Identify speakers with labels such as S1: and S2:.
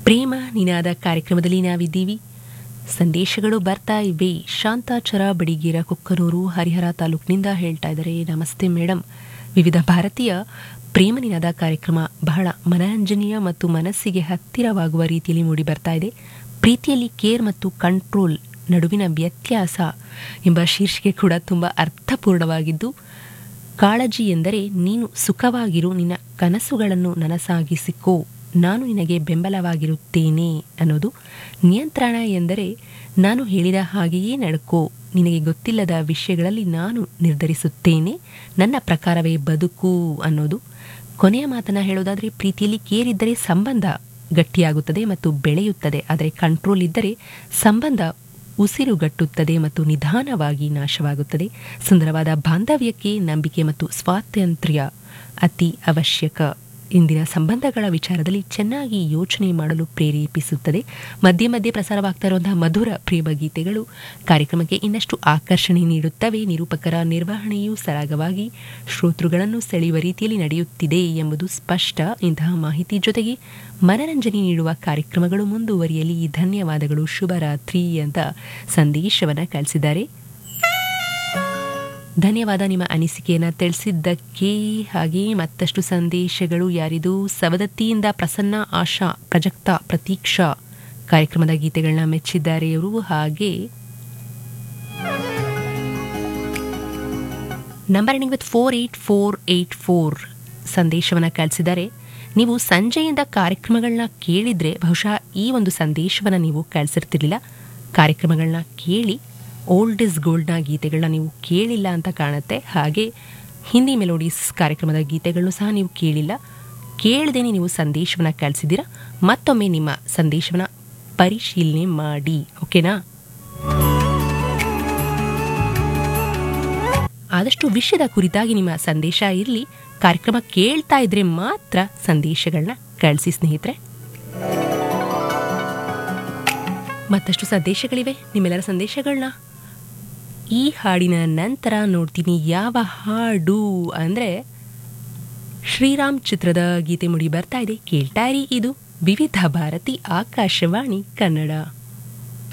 S1: ಪ್ರೇಮ ನಿನಾದ ಕಾರ್ಯಕ್ರಮದಲ್ಲಿ ನಾವಿದ್ದೀವಿ ಸಂದೇಶಗಳು ಬರ್ತಾ ಇವೆ ಶಾಂತಾಚರ ಬಡಿಗೇರ ಕುಕ್ಕನೂರು ಹರಿಹರ ತಾಲೂಕಿನಿಂದ ಹೇಳ್ತಾ ಇದ್ದಾರೆ ನಮಸ್ತೆ ಮೇಡಮ್ ವಿವಿಧ ಭಾರತೀಯ ಪ್ರೇಮ ನಿನಾದ ಕಾರ್ಯಕ್ರಮ ಬಹಳ ಮನರಂಜನೀಯ ಮತ್ತು ಮನಸ್ಸಿಗೆ ಹತ್ತಿರವಾಗುವ ರೀತಿಯಲ್ಲಿ ಮೂಡಿ ಬರ್ತಾ ಇದೆ ಪ್ರೀತಿಯಲ್ಲಿ ಕೇರ್ ಮತ್ತು ಕಂಟ್ರೋಲ್ ನಡುವಿನ ವ್ಯತ್ಯಾಸ ಎಂಬ ಶೀರ್ಷಿಕೆ ಕೂಡ ತುಂಬ ಅರ್ಥಪೂರ್ಣವಾಗಿದ್ದು ಕಾಳಜಿ ಎಂದರೆ ನೀನು ಸುಖವಾಗಿರು ನಿನ್ನ ಕನಸುಗಳನ್ನು ನನಸಾಗಿಸಿಕೋ ನಾನು ನಿನಗೆ ಬೆಂಬಲವಾಗಿರುತ್ತೇನೆ ಅನ್ನೋದು ನಿಯಂತ್ರಣ ಎಂದರೆ ನಾನು ಹೇಳಿದ ಹಾಗೆಯೇ ನಡ್ಕೋ ನಿನಗೆ ಗೊತ್ತಿಲ್ಲದ ವಿಷಯಗಳಲ್ಲಿ ನಾನು ನಿರ್ಧರಿಸುತ್ತೇನೆ ನನ್ನ ಪ್ರಕಾರವೇ ಬದುಕು ಅನ್ನೋದು ಕೊನೆಯ ಮಾತನ್ನ ಹೇಳೋದಾದರೆ ಪ್ರೀತಿಯಲ್ಲಿ ಕೇರಿದ್ದರೆ ಸಂಬಂಧ ಗಟ್ಟಿಯಾಗುತ್ತದೆ ಮತ್ತು ಬೆಳೆಯುತ್ತದೆ ಆದರೆ ಕಂಟ್ರೋಲ್ ಇದ್ದರೆ ಸಂಬಂಧ ಉಸಿರುಗಟ್ಟುತ್ತದೆ ಮತ್ತು ನಿಧಾನವಾಗಿ ನಾಶವಾಗುತ್ತದೆ ಸುಂದರವಾದ ಬಾಂಧವ್ಯಕ್ಕೆ ನಂಬಿಕೆ ಮತ್ತು ಸ್ವಾತಂತ್ರ್ಯ ಅತಿ ಅವಶ್ಯಕ ಇಂದಿನ ಸಂಬಂಧಗಳ ವಿಚಾರದಲ್ಲಿ ಚೆನ್ನಾಗಿ ಯೋಚನೆ ಮಾಡಲು ಪ್ರೇರೇಪಿಸುತ್ತದೆ ಮಧ್ಯೆ ಮಧ್ಯೆ ಪ್ರಸಾರವಾಗ್ತಾ ಇರುವಂತಹ ಮಧುರ ಪ್ರೇಮ ಗೀತೆಗಳು ಕಾರ್ಯಕ್ರಮಕ್ಕೆ ಇನ್ನಷ್ಟು ಆಕರ್ಷಣೆ ನೀಡುತ್ತವೆ ನಿರೂಪಕರ ನಿರ್ವಹಣೆಯು ಸರಾಗವಾಗಿ ಶ್ರೋತೃಗಳನ್ನು ಸೆಳೆಯುವ ರೀತಿಯಲ್ಲಿ ನಡೆಯುತ್ತಿದೆ ಎಂಬುದು ಸ್ಪಷ್ಟ ಇಂತಹ ಮಾಹಿತಿ ಜೊತೆಗೆ ಮನರಂಜನೆ ನೀಡುವ ಕಾರ್ಯಕ್ರಮಗಳು ಮುಂದುವರಿಯಲಿ ಧನ್ಯವಾದಗಳು ಶುಭರಾತ್ರಿ ಅಂತ ಸಂದೇಶವನ್ನು ಕಳಿಸಿದ್ದಾರೆ ಧನ್ಯವಾದ ನಿಮ್ಮ ಅನಿಸಿಕೆಯನ್ನು ತಿಳಿಸಿದ್ದಕ್ಕೆ ಹಾಗೆ ಮತ್ತಷ್ಟು ಸಂದೇಶಗಳು ಯಾರಿದು ಸವದತ್ತಿಯಿಂದ ಪ್ರಸನ್ನ ಆಶಾ ಪ್ರಜಕ್ತ ಪ್ರತೀಕ್ಷಾ ಕಾರ್ಯಕ್ರಮದ ಗೀತೆಗಳನ್ನ ಮೆಚ್ಚಿದ್ದಾರೆ ಅವರು ಹಾಗೆ number ending with four eight four eight four ಸಂದೇಶವನ್ನು ಕಳಿಸಿದ್ದಾರೆ ನೀವು ಸಂಜೆಯಿಂದ ಕಾರ್ಯಕ್ರಮಗಳನ್ನ ಕೇಳಿದರೆ ಬಹುಶಃ ಈ ಒಂದು ಸಂದೇಶವನ್ನು ನೀವು ಕಳಿಸಿರ್ತಿರ್ಲಿಲ್ಲ ಕಾರ್ಯಕ್ರಮಗಳನ್ನ ಕೇಳಿ ಓಲ್ಡ್ ಇಸ್ ಗೋಲ್ಡ್ನ ಗೀತೆಗಳನ್ನ ನೀವು ಕೇಳಿಲ್ಲ ಅಂತ ಕಾಣುತ್ತೆ ಹಾಗೆ ಹಿಂದಿ ಮೆಲೋಡೀಸ್ ಕಾರ್ಯಕ್ರಮದ ಗೀತೆಗಳನ್ನು ಸಹ ನೀವು ಕೇಳಿಲ್ಲ ಕೇಳದೇನೆ ನೀವು ಸಂದೇಶವನ್ನು ಕಳಿಸಿದ್ದೀರಾ ಮತ್ತೊಮ್ಮೆ ನಿಮ್ಮ ಸಂದೇಶವನ್ನು ಪರಿಶೀಲನೆ ಮಾಡಿ ಓಕೆನಾ ಆದಷ್ಟು ವಿಷಯದ ಕುರಿತಾಗಿ ನಿಮ್ಮ ಸಂದೇಶ ಇರಲಿ ಕಾರ್ಯಕ್ರಮ ಕೇಳ್ತಾ ಇದ್ರೆ ಮಾತ್ರ ಸಂದೇಶಗಳನ್ನ ಕಳಿಸಿ ಸ್ನೇಹಿತರೆ ಮತ್ತಷ್ಟು ಸಂದೇಶಗಳಿವೆ ನಿಮ್ಮೆಲ್ಲರ ಸಂದೇಶಗಳನ್ನ ಈ ಹಾಡಿನ ನಂತರ ನೋಡ್ತೀನಿ ಯಾವ ಹಾಡು ಅಂದರೆ ಶ್ರೀರಾಮ್ ಚಿತ್ರದ ಗೀತೆ ಮುಡಿ ಬರ್ತಾ ಇದೆ ಕೇಳ್ತಾ ಇರಿ ಇದು ವಿವಿಧ ಭಾರತಿ ಆಕಾಶವಾಣಿ ಕನ್ನಡ